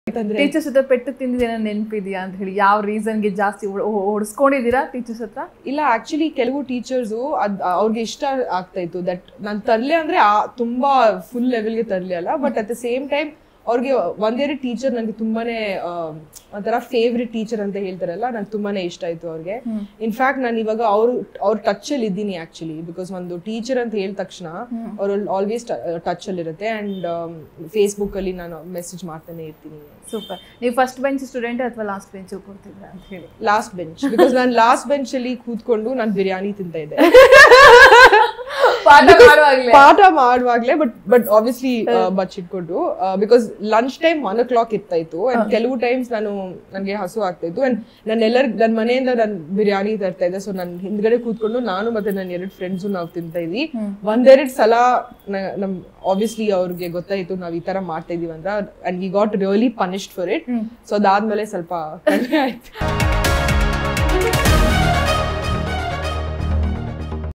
teachers ಹತ್ರ ಪೆಟ್ಟು ತಿಂದಿದ್ದೇನೋ ನೆನಪಿದ್ಯಾ ಅಂತ ಹೇಳಿ ಯಾವ ರೀಸನ್ಗೆ ಜಾಸ್ತಿ ಹೊಡಿಸ್ಕೊಂಡಿದ್ದೀರಾ ಟೀಚರ್ಸ್ ಹತ್ರ ಇಲ್ಲ ಆಕ್ಚುಲಿ ಕೆಲವು ಟೀಚರ್ಸು ಅದ್ ಅವ್ರಿಗೆ ಇಷ್ಟ ಆಗ್ತಾ ಇತ್ತು ದಟ್ ನಾನು ತರ್ಲೆ ಅಂದ್ರೆ ಆ ತುಂಬಾ ಫುಲ್ ಲೆವೆಲ್ಗೆ ತರ್ಲಿ ಅಲ್ಲ but at the same time ಅವ್ರಿಗೆ ಒಂದೆರಡು ಟೀಚರ್ ನನಗೆ ತುಂಬಾನೇ ಆ, ಒಂಥರ ಫೇವ್ರೆಟ್ ಟೀಚರ್ ಅಂತ ಹೇಳ್ತಾರಲ್ಲ ನಂಗೆ ತುಂಬಾನೇ ಇಷ್ಟ ಆಯ್ತು ಅವ್ರಿಗೆ ಇನ್ಫ್ಯಾಕ್ಟ್ ನಾನು ಇವಾಗ ಅವ್ರು ಅವ್ರ ಟಚ್ ಅಲ್ಲಿ ಇದ್ದೀನಿ ಆಕ್ಚುಲಿ ಬಿಕಾಸ್ ಒಂದು ಟೀಚರ್ ಅಂತ ಹೇಳಿದ ತಕ್ಷಣ ಅವ್ರು ಆಲ್ವೇಸ್ ಟಚ್ ಅಲ್ಲಿ ಇರುತ್ತೆ ಅಂಡ್ ಫೇಸ್ಬುಕ್ ಅಲ್ಲಿ ನಾನು ಮೆಸೇಜ್ ಮಾಡ್ತಾನೆ ಇರ್ತೀನಿ ಸೂಪರ್ ನೀವು ಫಸ್ಟ್ ಬೆಂಚ್ ಸ್ಟೂಡೆಂಟ್ ಅಥವಾ ಲಾಸ್ಟ್ ಬೆಂಚ್ ಕೂರ್ತಿದ್ರ ಅಂತ ಹೇಳಿ ಲಾಸ್ಟ್ ಬೆಂಚ್ ಬಿಕಾಸ್ ನಾನು ಲಾಸ್ಟ್ ಬೆಂಚ್ ಅಲ್ಲಿ ಕೂತ್ಕೊಂಡು ನಾನು ಬಿರಿಯಾನಿ ತಿಂತ ಇದ್ದೆ ಪಾಠ ಮಾಡುವಾಗ್ಲೇ ಪಾಠ ಮಾಡುವಾಗ್ಲೇ ಬಟ್ ಬಟ್ ಆಬ್ವಿಯಸ್ಲಿ ಬಚ್ಚಿಟ್ಕೊಂಡು because lunch time one o'clock ಇರ್ತಾ ಇತ್ತು ಅಂಡ್ ಕೆಲವು ಟೈಮ್ಸ್ ನಾನು ನನಗೆ ಹಸು ಆಗ್ತಾ ಇತ್ತು ಅಂಡ್ ನಾನು ಎಲ್ಲರ ನನ್ನ ಮನೆಯಿಂದ ನಾನು ಬಿರಿಯಾನಿ ತರ್ತಾ ಇದ್ದೆ ಸೊ ನಾನು ಹಿಂದ್ಗಡೆ ಕೂತ್ಕೊಂಡು ನಾನು ಮತ್ತೆ ನನ್ನ ಎರಡು ಫ್ರೆಂಡ್ಸು ನಾವು ತಿಂತಾ ಇದ್ವಿ ಒಂದೆರಡು ಸಲ ನ- ನಮ್ ಆಬ್ವಿಯಸ್ಲಿ ಅವ್ರಿಗೆ ಗೊತ್ತಾಯ್ತು ನಾವ್ ಈ ತರ ಮಾಡ್ತಾ ಇದೀವಿ ಅಂತ and we got really punished for it so ಅದಾದ್ಮೇಲೆ ಸ್ವಲ್ಪ ಕಡಿಮೆ ಆಯ್ತು